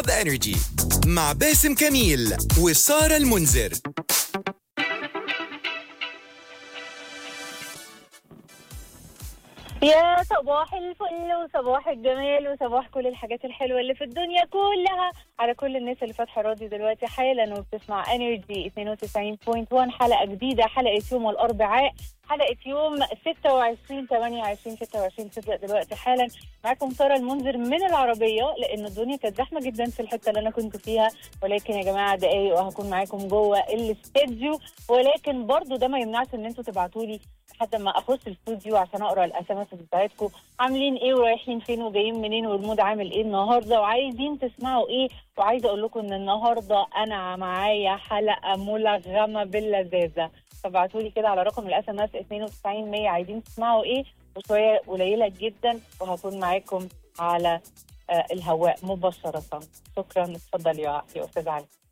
انرجي مع باسم كميل وساره المنذر يا صباح الفل وصباح الجمال وصباح كل الحاجات الحلوة اللي في الدنيا كلها على كل الناس اللي فاتحة راديو دلوقتي حالا وبتسمع انرجي 92.1 حلقة جديدة حلقة يوم الأربعاء حلقة يوم 26 28 26 تبدأ دلوقتي حالا معاكم سارة المنذر من العربية لأن الدنيا كانت زحمة جدا في الحتة اللي أنا كنت فيها ولكن يا جماعة دقايق وهكون معاكم جوه الاستديو ولكن برضو ده ما يمنعش إن أنتوا تبعتوا لي لحد ما اخش الاستوديو عشان اقرا الاس ام اس بتاعتكم عاملين ايه ورايحين فين وجايين منين والمود عامل ايه النهارده وعايزين تسمعوا ايه وعايزه اقول لكم ان النهارده انا معايا حلقه ملغمه باللذاذه فابعتوا لي كده على رقم الاس ام اس 92 100 عايزين تسمعوا ايه وشويه قليله جدا وهكون معاكم على آه الهواء مباشره شكرا اتفضل يا يا استاذ علي